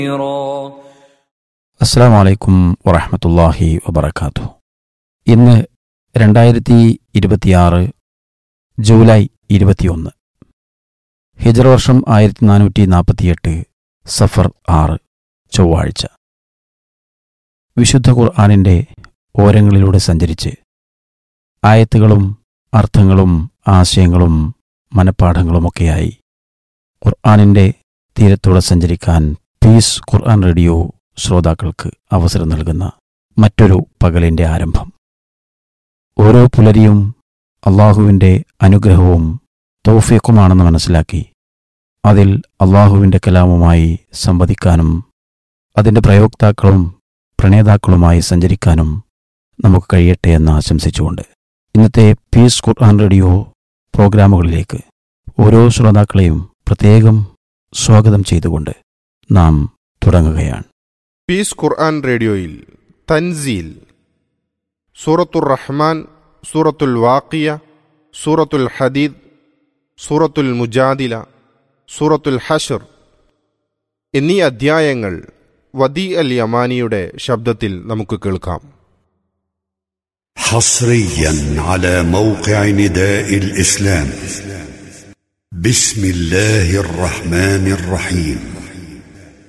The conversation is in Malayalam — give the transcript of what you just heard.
അസ്സാം വലൈക്കും വറഹമത്തല്ലാഹി വബർക്കാത്തു ഇന്ന് രണ്ടായിരത്തി ഇരുപത്തിയാറ് ജൂലൈ ഇരുപത്തിയൊന്ന് ഹിജറ വർഷം ആയിരത്തി നാനൂറ്റി നാൽപ്പത്തിയെട്ട് സഫർ ആറ് ചൊവ്വാഴ്ച വിശുദ്ധ ഖുർആാനിൻ്റെ ഓരങ്ങളിലൂടെ സഞ്ചരിച്ച് ആയത്തുകളും അർത്ഥങ്ങളും ആശയങ്ങളും മനഃപ്പാഠങ്ങളുമൊക്കെയായി ഖുർആാനിൻ്റെ തീരത്തൂടെ സഞ്ചരിക്കാൻ പീസ് ഖുർആൻ റേഡിയോ ശ്രോതാക്കൾക്ക് അവസരം നൽകുന്ന മറ്റൊരു പകലിൻ്റെ ആരംഭം ഓരോ പുലരിയും അള്ളാഹുവിൻ്റെ അനുഗ്രഹവും തൗഫീഖുമാണെന്ന് മനസ്സിലാക്കി അതിൽ അള്ളാഹുവിൻ്റെ കലാമുമായി സംവദിക്കാനും അതിൻ്റെ പ്രയോക്താക്കളും പ്രണേതാക്കളുമായി സഞ്ചരിക്കാനും നമുക്ക് കഴിയട്ടെ എന്ന് ആശംസിച്ചുകൊണ്ട് ഇന്നത്തെ പീസ് ഖുർആൻ റേഡിയോ പ്രോഗ്രാമുകളിലേക്ക് ഓരോ ശ്രോതാക്കളെയും പ്രത്യേകം സ്വാഗതം ചെയ്തുകൊണ്ട് നാം തുടങ്ങുകയാണ് പീസ് ഖുർആൻ റേഡിയോയിൽ തൻസീൽ സൂറത്തുൽ റഹ്മാൻ സൂറത്തുൽ വാക്കിയ സൂറത്തുൽ ഹദീദ് സൂറത്തുൽ മുജാദില സൂറത്തുൽ ഹഷർ എന്നീ അധ്യായങ്ങൾ വദി അൽ യമാനിയുടെ ശബ്ദത്തിൽ നമുക്ക് കേൾക്കാം حصريا على موقع نداء الاسلام بسم الله الرحمن الرحيم